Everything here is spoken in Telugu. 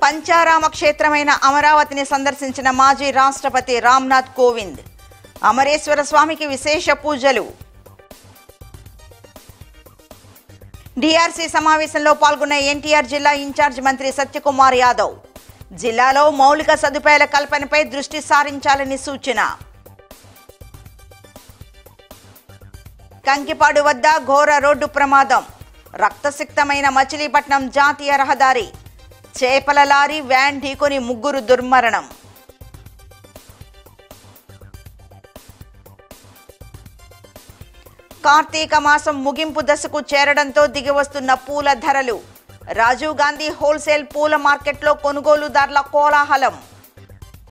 పంచారామ క్షేత్రమైన అమరావతిని సందర్శించిన మాజీ రాష్ట్రపతి రామ్నాథ్ కోవింద్ అమరేశ్వర స్వామికి విశేష పూజలు డిఆర్సీ సమావేశంలో పాల్గొన్న ఎన్టీఆర్ జిల్లా ఇన్ఛార్జ్ మంత్రి సత్యకుమార్ యాదవ్ జిల్లాలో మౌలిక సదుపాయాల కల్పనపై దృష్టి సారించాలని సూచన కంకిపాడు వద్ద ఘోర రోడ్డు ప్రమాదం రక్తసిక్తమైన మచిలీపట్నం జాతీయ రహదారి చేపల లారీ వ్యాన్ ఢీకొని ముగ్గురు దుర్మరణం కార్తీక మాసం ముగింపు దశకు చేరడంతో దిగివస్తున్న పూల ధరలు రాజీవ్ గాంధీ హోల్సేల్ పూల మార్కెట్లో కొనుగోలుదారుల కోలాహలం